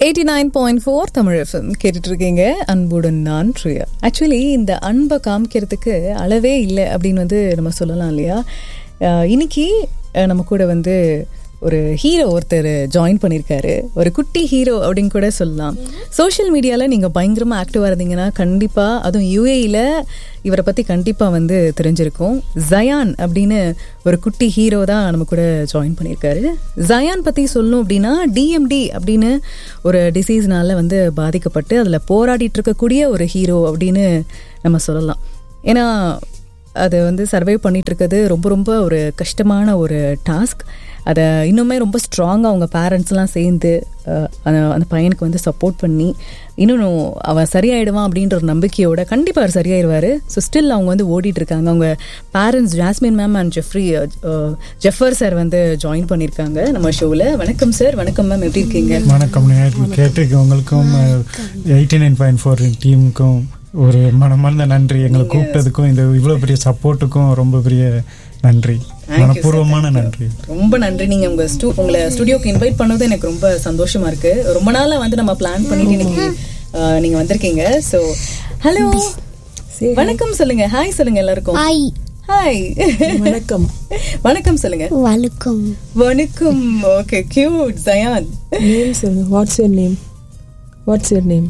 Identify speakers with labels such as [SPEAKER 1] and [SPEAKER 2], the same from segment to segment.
[SPEAKER 1] Eighty nine point four Tamil FM கேட்டுட்டு இருக்கீங்க அன்புடன் நான் ப்ரியா ஆக்சுவலி இந்த அன்பை காமிக்கிறதுக்கு அளவே இல்லை அப்படின்னு வந்து நம்ம சொல்லலாம் இல்லையா அஹ் இன்னைக்கு அஹ் நம்ம கூட வந்து ஒரு ஹீரோ ஒருத்தர் ஜாயின் பண்ணியிருக்காரு ஒரு குட்டி ஹீரோ அப்படின்னு கூட சொல்லலாம் சோஷியல் மீடியாவில் நீங்கள் பயங்கரமாக ஆக்டிவாக இருந்தீங்கன்னா கண்டிப்பாக அதுவும் யூஏயில் இவரை பற்றி கண்டிப்பாக வந்து தெரிஞ்சிருக்கும் ஜயான் அப்படின்னு ஒரு குட்டி ஹீரோ தான் நம்ம கூட ஜாயின் பண்ணியிருக்காரு ஜயான் பற்றி சொல்லணும் அப்படின்னா டிஎம்டி அப்படின்னு ஒரு டிசீஸ்னால வந்து பாதிக்கப்பட்டு அதில் போராடிட்டு இருக்கக்கூடிய ஒரு ஹீரோ அப்படின்னு நம்ம சொல்லலாம் ஏன்னா அதை வந்து சர்வை பண்ணிட்டு இருக்கிறது ரொம்ப ரொம்ப ஒரு கஷ்டமான ஒரு டாஸ்க் அதை இன்னுமே ரொம்ப ஸ்ட்ராங்காக அவங்க பேரண்ட்ஸ்லாம் சேர்ந்து அஹ், அந்த அந்த பையனுக்கு வந்து சப்போர்ட் பண்ணி இன்னும் அவன் சரியாயிடுவான் அப்படின்ற ஒரு நம்பிக்கையோட கண்டிப்பாக அவர் சரியாயிடுவார் ஸோ ஸ்டில் அவங்க வந்து ஓடிட்டு இருக்காங்க அவங்க parents Jasmine ma'am and Jeffrey அஹ், ஜெஃபர் சார் வந்து ஜாயின் பண்ணியிருக்காங்க நம்ம ஷோவில் வணக்கம் சார் வணக்கம் மேம் எப்படி இருக்கீங்க
[SPEAKER 2] வணக்கம் நேயர்கள் கேட்டிருக்க உங்களுக்கும் எயிட்டி நைன் பாயிண்ட் ஃபோர் டீமுக்கும் ஒரு மனமார்ந்த நன்றி எங்களை கூப்பிட்டதுக்கும் இந்த இவ்வளோ பெரிய சப்போர்ட்டுக்கும் ரொம்ப பெரிய நன்றி மனப்பூர்வமான நன்றி
[SPEAKER 1] ரொம்ப நன்றி நீங்க உங்க ஸ்டூ உங்களை ஸ்டுடியோக்கு இன்வைட் பண்ணது எனக்கு ரொம்ப சந்தோஷமா இருக்கு ரொம்ப நாளா வந்து நம்ம பிளான் பண்ணிட்டு இன்னைக்கு அஹ், நீங்க வந்திருக்கீங்க ஸோ ஹலோ வணக்கம் சொல்லுங்க ஹாய் சொல்லுங்க எல்லாருக்கும்
[SPEAKER 3] ஹாய்
[SPEAKER 1] ஹாய்
[SPEAKER 4] வணக்கம்
[SPEAKER 1] வணக்கம் சொல்லுங்க
[SPEAKER 3] வணக்கம்
[SPEAKER 1] வணக்கம் ஓகே கியூட் ஜயான்
[SPEAKER 4] நேம் சொல்லுங்க what's your name what's your name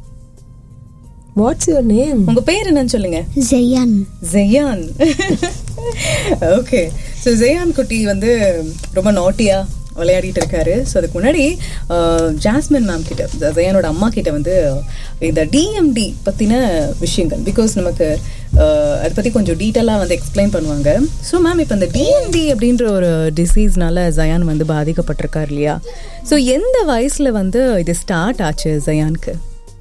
[SPEAKER 4] what's your name
[SPEAKER 1] உங்க பேர் என்னன்னு சொல்லுங்க
[SPEAKER 3] ஜெயன்
[SPEAKER 1] ஜெயான் ஓகே ஸோ ஜெயான் குட்டி வந்து ரொம்ப நாட்டியா விளையாடிட்டு இருக்காரு ஸோ அதுக்கு முன்னாடி அஹ், ஜாஸ்மின் மேம் கிட்ட ஜ- ஜெயானோட அம்மா கிட்ட வந்து இந்த டிஎம்டி பற்றின விஷயங்கள் பிகாஸ் நமக்கு அஹ், அதை பற்றி கொஞ்சம் டீட்டெயிலாக வந்து எக்ஸ்பிளைன் பண்ணுவாங்க ஸோ மேம் இப்போ இந்த டிஎம்டி அப்படின்ற ஒரு டிசீஸ்னால ஜயான் வந்து பாதிக்கப்பட்டிருக்கார் இல்லையா ஸோ எந்த வயசில் வந்து இது ஸ்டார்ட் ஆச்சு ஜயானுக்கு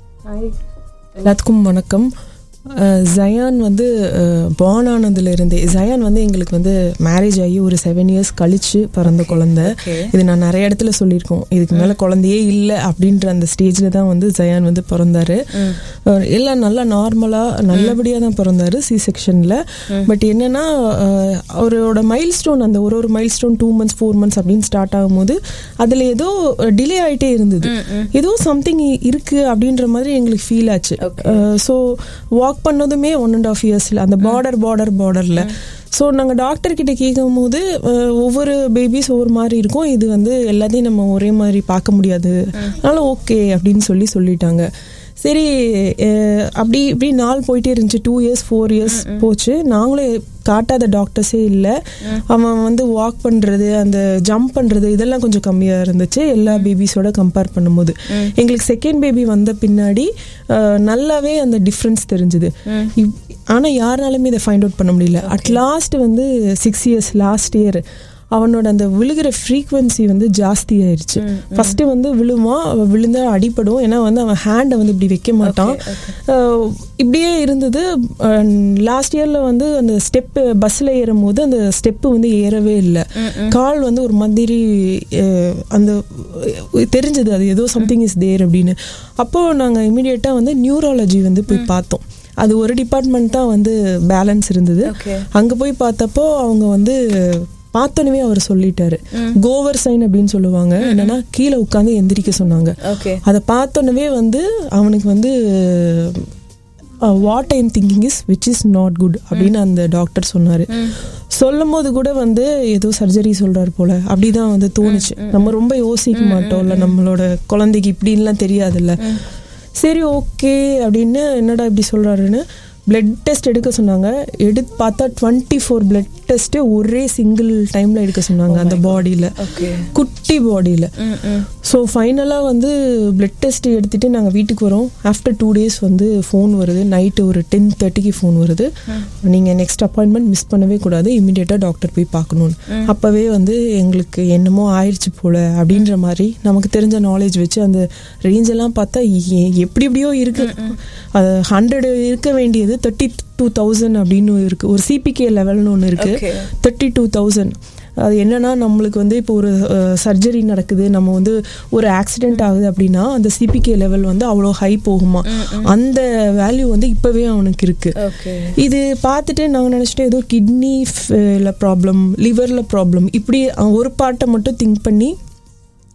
[SPEAKER 4] எல்லாத்துக்கும் வணக்கம் அஹ், ஜயான் வந்து பார்ன் ஆனதுலேருந்தே ஜயான் வந்து எங்களுக்கு வந்து மேரேஜ் ஆகி ஒரு செவன் இயர்ஸ் கழிச்சு பிறந்த குழந்தை
[SPEAKER 1] okay.
[SPEAKER 4] இது நான் நிறைய இடத்துல சொல்லியிருக்கோம் இதுக்கு மேலே குழந்தையே இல்லை அப்படின்ற அந்த ஸ்டேஜில் தான் வந்து ஜயான் வந்து பிறந்தாரு அஹ், எல்லாம் நல்லா நார்மலாக நல்லபடியாக தான் பிறந்தாரு சி செக்ஷனில் பட் என்னன்னா அஹ், அவரோட மைல் ஸ்டோன் அந்த ஒரு ஒரு milestone two months four months அப்படின்னு ஸ்டார்ட் ஆகும்போது அதில் ஏதோ டிலே ஆகிட்டே இருந்தது ஏதோ சம்திங் இருக்கு அப்படின்ற மாதிரி எங்களுக்கு ஃபீல் ஆச்சு ஸோ வாக் பண்ணதுமே ஒன் அண்ட் ஆஃப் இயர்ஸில் அந்த பார்டர் பார்டர் பார்டரில் ஸோ நாங்கள் டாக்டர் கிட்ட கேட்கும் போது அஹ், ஒவ்வொரு பேபிஸ் ஒவ்வொரு மாதிரி இருக்கும் இது வந்து எல்லாத்தையும் நம்ம ஒரே மாதிரி பார்க்க முடியாது அதனால ஓகே அப்படின்னு சொல்லி சொல்லிட்டாங்க சரி அஹ், அப்படி இப்படி நாள் போயிட்டே இருந்துச்சு டூ இயர்ஸ் ஃபோர் இயர்ஸ் போச்சு நாங்களும் காட்டாத டாக்டர்ஸே இல்லை அவன் வந்து வாக் பண்ணுறது அந்த ஜம்ப் பண்ணுறது இதெல்லாம் கொஞ்சம் கம்மியாக இருந்துச்சு எல்லா பேபிஸோட கம்பேர் பண்ணும்போது எங்களுக்கு செகண்ட் பேபி வந்த பின்னாடி அஹ், நல்லாவே அந்த டிஃப்ரென்ஸ் தெரிஞ்சுது ஆனால் யாருனாலுமே இதை ஃபைண்ட் அவுட் பண்ண முடியல அட் லாஸ்ட் வந்து சிக்ஸ் இயர்ஸ் லாஸ்ட் இயர் அவனோட அந்த விழுகிற ஃப்ரீக்வன்சி வந்து ஜாஸ்தி ஆயிடுச்சு ஃபர்ஸ்ட் வந்து விழுவான் அவன் விழுந்தா அடிபடும் ஏன்னா வந்து அவன் ஹேண்டை வந்து இப்படி வைக்க மாட்டான் அஹ் இப்படியே இருந்தது லாஸ்ட் இயர்ல வந்து அந்த ஸ்டெப்பு பஸ்ல ஏறும் போது அந்த ஸ்டெப்பு வந்து ஏறவே இல்லை கால் வந்து ஒரு மாதிரி அஹ், அந்த அஹ், தெரிஞ்சது அது ஏதோ சம்திங் இஸ் தேர் அப்படின்னு அப்போ நாங்கள் இமீடியட்டா வந்து நியூராலஜி வந்து போய் பார்த்தோம் அது ஒரு டிபார்ட்மெண்ட் தான் வந்து பேலன்ஸ் இருந்தது
[SPEAKER 1] Okay.
[SPEAKER 4] அங்க போய் பார்த்தப்போ அவங்க வந்து பார்த்தோன்னே அவர் சொல்லிட்டாரு கோவர் சைன் அப்படின்னு சொல்லுவாங்க என்னன்னா கீழே உட்காந்து எந்திரிக்க சொன்னாங்க
[SPEAKER 1] ஓகே
[SPEAKER 4] அதை பார்த்தோன்னே வந்து அவனுக்கு வந்து what I'm thinking is which is not good அப்படின்னு அந்த டாக்டர் சொன்னாரு சொல்லும் போது கூட வந்து ஏதோ சர்ஜரி சொல்றாரு போல அப்படிதான் வந்து தோணுச்சு நம்ம ரொம்ப யோசிக்க மாட்டோம்ல நம்மளோட குழந்தைக்கு இப்படின்லாம் தெரியாதுல்ல சரி ஓகே அப்படின்னு என்னடா இப்படி சொல்றாருன்னு பிளட் டெஸ்ட் எடுக்க சொன்னாங்க எடுத்து பார்த்தா டுவெண்ட்டி ஃபோர் பிளட் டெஸ்ட்டு ஒரே சிங்கிள் டைம்ல எடுக்க சொன்னாங்க அந்த பாடியில்
[SPEAKER 1] Okay.
[SPEAKER 4] குட்டி பாடியில் ஸோ ஃபைனலாக வந்து பிளட் டெஸ்ட் எடுத்துட்டு நாங்கள் வீட்டுக்கு வரோம் ஆஃப்டர் டூ டேஸ் வந்து ஃபோன் வருது நைட்டு ஒரு டென் தேர்ட்டிக்கு ஃபோன் வருது நீங்கள் நெக்ஸ்ட் அப்பாயின்மெண்ட் மிஸ் பண்ணவே கூடாது இமீடியட்டாக டாக்டர் போய் பார்க்கணும்னு அப்போவே வந்து எங்களுக்கு என்னமோ ஆயிடுச்சு போல அப்படின்ற மாதிரி நமக்கு தெரிஞ்ச நாலேஜ் வச்சு அந்த ரேஞ்ச் எல்லாம் பார்த்தா எ- எப்படி எப்படியோ இருக்கு அது ஹண்ட்ரட் இருக்க வேண்டியது தேர்ட்டி டூ தௌசண்ட் அப்படின்னு இருக்கு ஒரு சிபிகே லெவல்னு ஒன்று இருக்கு
[SPEAKER 1] Okay.
[SPEAKER 4] தேர்ட்டி டூ தௌசண்ட் அது என்னன்னா நம்மளுக்கு வந்து இப்போ ஒரு சர்ஜரி நடக்குது நம்ம வந்து ஒரு ஆக்சிடென்ட் ஆகுது அப்படின்னா அந்த சிபிகே லெவல் வந்து அவ்வளோ ஹை போகுமா அந்த வேல்யூ வந்து இப்போவே அவனுக்கு இருக்கு
[SPEAKER 1] ஓகே
[SPEAKER 4] இது பார்த்துட்டு நாங்கள் நினச்சிட்டு ஏதோ கிட்னி ப்ராப்ளம் லிவரில் ப்ராப்ளம் இப்படி அவன் ஒரு பார்ட்டை மட்டும் திங்க் பண்ணி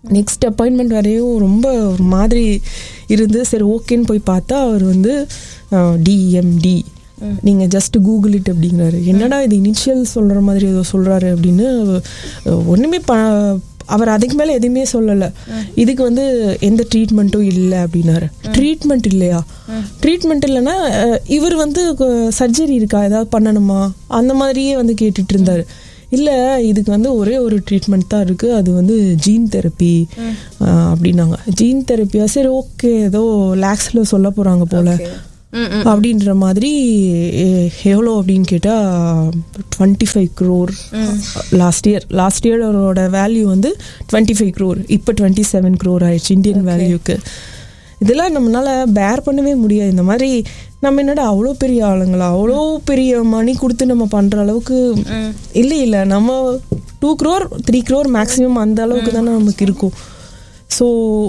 [SPEAKER 4] நெக்ஸ்ட் அப்பாயின்மெண்ட் வரையும் ரொம்ப ஒரு மாதிரி இருந்து சரி ஓகேன்னு போய் பார்த்தா அவர் வந்து டிஎம்டி நீங்கள் ஜஸ்ட் கூகுள் இட் அப்படிங்கிறாரு என்னடா இது இனிஷியல் சொல்கிற மாதிரி ஏதோ சொல்கிறாரு அப்படின்னு அஹ், ஒண்ணுமே ப அவர் அதுக்கு மேலே எதுவுமே சொல்லலை இதுக்கு வந்து எந்த ட்ரீட்மெண்ட்டும் இல்லை அப்படின்னாரு ட்ரீட்மெண்ட் இல்லையா ட்ரீட்மெண்ட் இல்லைன்னா அஹ், இவர் வந்து சர்ஜரி இருக்கா ஏதாவது பண்ணணுமா அந்த மாதிரியே வந்து கேட்டுட்டு இருந்தாரு இல்லை இதுக்கு வந்து ஒரே ஒரு ட்ரீட்மெண்ட் தான் இருக்குது அது வந்து ஜீன் தெரப்பி அப்படின்னாங்க ஜீன் தெரப்பியா சரி ஓகே ஏதோ லேக்ஸில் சொல்ல போகிறாங்க போல அப்படின்ற மாதிரி எ- எவ்வளோ அப்படின்னு கேட்டால் twenty five crore last year last இயரோட வேல்யூ வந்து டுவெண்ட்டி ஃபைவ் க்ரோர் இப்போ டுவெண்ட்டி செவன் க்ரோர் ஆயிடுச்சு இந்தியன் வேல்யூக்கு இதெல்லாம் நம்மளால பேர் பண்ணவே முடியாது இந்த மாதிரி நம்ம என்னடா அவ்வளோ பெரிய ஆளுங்களா அவ்வளோ பெரிய மணி கொடுத்து நம்ம பண்ணுற அளவுக்கு இல்லை இல்லை நம்ம two crore three crore maximum அந்த அளவுக்கு தானே நமக்கு இருக்கும் ஸோ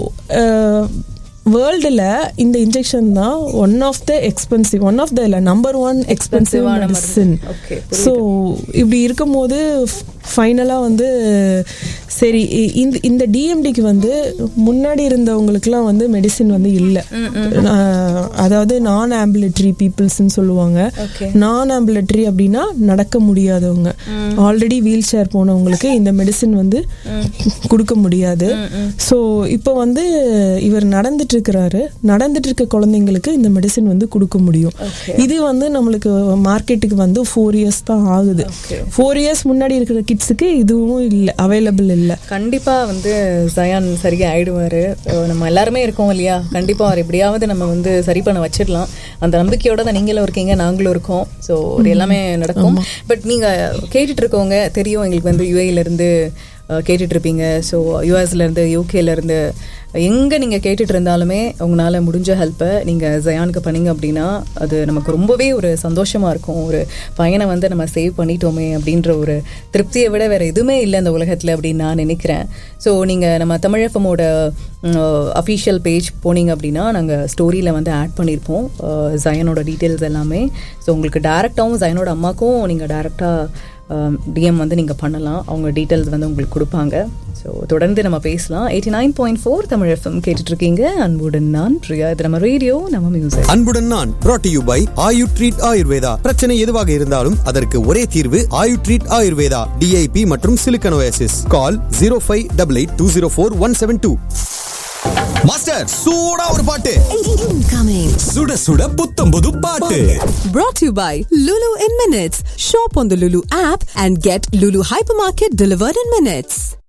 [SPEAKER 4] வேர்ல்டில் இந்த இன்ஜெக்ஷன் தான் one of the expensive one of the இல்லை நம்பர் ஒன் எக்ஸ்பென்சிவ்
[SPEAKER 1] Expensive-ஆன
[SPEAKER 4] மெடிசன்
[SPEAKER 1] Okay,
[SPEAKER 4] ஸோ இப்படி இருக்கும்போது ஃபைனலாக வந்து சரி இ- இந்த இந்த டிஎம்டிக்கு வந்து முன்னாடி இருந்தவங்களுக்குலாம் வந்து மெடிசின் வந்து இல்லை அதாவது நான் ஆம்புலேட்டரி பீப்புள்ஸ்ன்னு சொல்லுவாங்க
[SPEAKER 1] Okay.
[SPEAKER 4] நான் ஆம்புலேட்டரி அப்படின்னா நடக்க முடியாதவங்க ஆல்ரெடி வீல் சேர் போனவங்களுக்கு இந்த மெடிசின் வந்து கொடுக்க முடியாது ஸோ இப்போ வந்து இவர் நடந்துட்டு இருக்கிறாரு நடந்துட்டு இருக்க குழந்தைங்களுக்கு இந்த மெடிசின் வந்து கொடுக்க முடியும் இது வந்து நம்மளுக்கு மார்க்கெட்டுக்கு வந்து ஃபோர் இயர்ஸ் தான் ஆகுது ஃபோர் இயர்ஸ் முன்னாடி இருக்கிற கிட்ஸுக்கு இதுவும் இல்லை அவைலபிள் இல்லை
[SPEAKER 1] கண்டிப்பா வந்து ஜயான் சரியா ஆயிடுவாரு அஹ் நம்ம எல்லாருமே இருக்கோம் இல்லையா கண்டிப்பா அவர் எப்படியாவது நம்ம வந்து சரி பண்ண வச்சிடலாம் அந்த நம்பிக்கையோட தான் நீங்களும் இருக்கீங்க நாங்களும் இருக்கோம் ஸோ இது எல்லாமே நடக்கும் பட் நீங்க கேட்டுட்டு இருக்கவங்க தெரியும் எங்களுக்கு வந்து யுஏல இருந்து அஹ், கேட்டுட்டு இருப்பீங்க ஸோ யூஎஸ்ல இருந்து யூகேல இருந்து எங்க நீங்க கேட்டுட்டு இருந்தாலுமே உங்களால முடிஞ்ச ஹெல்ப்பை நீங்க ஜயானுக்கு பண்ணீங்க அப்படின்னா அது நமக்கு ரொம்பவே ஒரு சந்தோஷமா இருக்கும் ஒரு பையனை வந்து நம்ம சேவ் பண்ணிட்டோமே அப்படின்ற ஒரு திருப்தியை விட வேற எதுவுமே இல்லை இந்த உலகத்துல அப்படின்னு நான் நினைக்கிறேன் ஸோ நீங்க நம்ம தமிழஃபமோட அஃபீஷியல் பேஜ் போனீங்க அப்படின்னா நாங்கள் ஸ்டோரியில் வந்து ஆட் பண்ணியிருப்போம் அஹ், ஜயனோட டீட்டெயில்ஸ் எல்லாமே ஸோ உங்களுக்கு டேரெக்டாகவும் ஜயனோட அம்மாக்கும் நீங்கள் டேரெக்டாக டிஎம் வந்து நீங்கள் பண்ணலாம் அவங்க டீட்டெயில்ஸ் வந்து உங்களுக்கு கொடுப்பாங்க ஸோ தொடர்ந்து நம்ம பேசலாம் eighty nine point four Tamil FM கேட்டுட்ருக்கீங்க அன்புடன் நான் பிரியா இது நம்ம ரேடியோ நம்ம மியூசிக்
[SPEAKER 3] அன்புடன் நான் brought to you by Ayu Treat Ayurveda பிரச்சனை எதுவாக இருந்தாலும் அதற்கு ஒரே தீர்வு ஆயு ட்ரீட் ஆயுர்வேதா டிஐபி மற்றும் சிலிக்கனோசிஸ் call zero five double eight two zero four one seven two master சூடா ஒரு பாட்டு
[SPEAKER 5] Incoming.
[SPEAKER 3] சுட சுட புத்தம் புது பாட்டு
[SPEAKER 5] Brought to you by Lulu in Minutes. Shop on the Lulu app and get Lulu Hypermarket delivered in minutes.